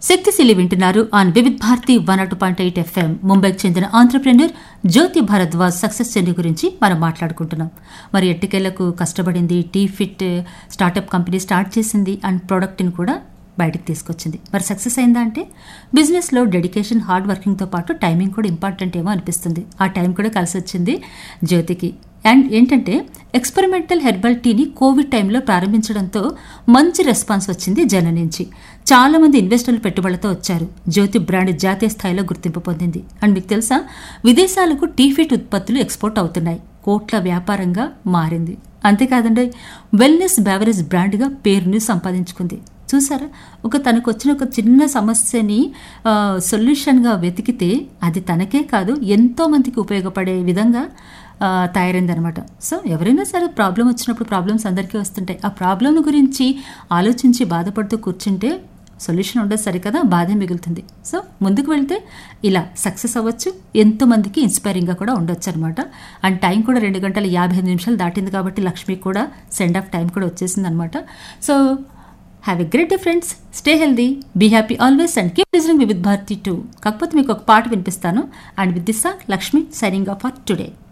శక్తిశీలి వింటున్నారు on Vividh Bharati one అటు పాయింట్ ఎయిట్ ఎఫ్ఎం ముంబైకి చెందిన entrepreneur Jyoti Bharadwaj success journey గురించి మనం మాట్లాడుకుంటున్నాం మరి ఎట్టికేళ్లకు కష్టపడింది T fit startup company start చేసింది అండ్ ప్రోడక్ట్ని కూడా బయటకు తీసుకొచ్చింది మరి సక్సెస్ అయిందా అంటే బిజినెస్లో డెడికేషన్ హార్డ్ వర్కింగ్తో పాటు టైమింగ్ కూడా ఇంపార్టెంట్ ఏమో అనిపిస్తుంది ఆ టైం కూడా కలిసి వచ్చింది జ్యోతికి అండ్ ఏంటంటే ఎక్స్పెరిమెంటల్ హెర్బల్ టీని కోవిడ్ టైంలో ప్రారంభించడంతో మంచి రెస్పాన్స్ వచ్చింది జనం నుంచి చాలా మంది ఇన్వెస్టర్లు పెట్టుబడులతో వచ్చారు జ్యోతి బ్రాండ్ జాతీయ స్థాయిలో గుర్తింపు పొందింది అండ్ మీకు తెలుసా విదేశాలకు టీ ఫిట్ ఉత్పత్తులు ఎక్స్పోర్ట్ అవుతున్నాయి కోట్ల వ్యాపారంగా మారింది అంతేకాదండి వెల్నెస్ బెవరేజ్ బ్రాండ్గా పేరుని సంపాదించుకుంది చూసారా ఒక తనకు వచ్చిన ఒక చిన్న సమస్యని సొల్యూషన్గా వెతికితే అది తనకే కాదు ఎంతో మందికి ఉపయోగపడే విధంగా ఆ, తయారైందనమాట సో ఎవరైనా సరే ప్రాబ్లం వచ్చినప్పుడు ప్రాబ్లమ్స్ అందరికీ వస్తుంటాయి ఆ ప్రాబ్లం గురించి ఆలోచించి బాధపడుతూ కూర్చుంటే సొల్యూషన్ ఉండదు సరికదా బాధే మిగులుతుంది సో ముందుకు వెళ్తే ఇలా సక్సెస్ అవ్వచ్చు ఎంతో మందికి ఇన్స్పైరింగ్గా కూడా ఉండొచ్చు అనమాట అండ్ టైం కూడా రెండు గంటల యాభై ఐదు నిమిషాలు దాటింది కాబట్టి లక్ష్మి కూడా సెండ్ ఆఫ్ టైం కూడా వచ్చేసింది అనమాట so have a great day friends stay healthy be happy always and keep listening with Bharati too కాకపోతే మీకు ఒక పాట వినిపిస్తాను and with this song Lakshmi signing off for today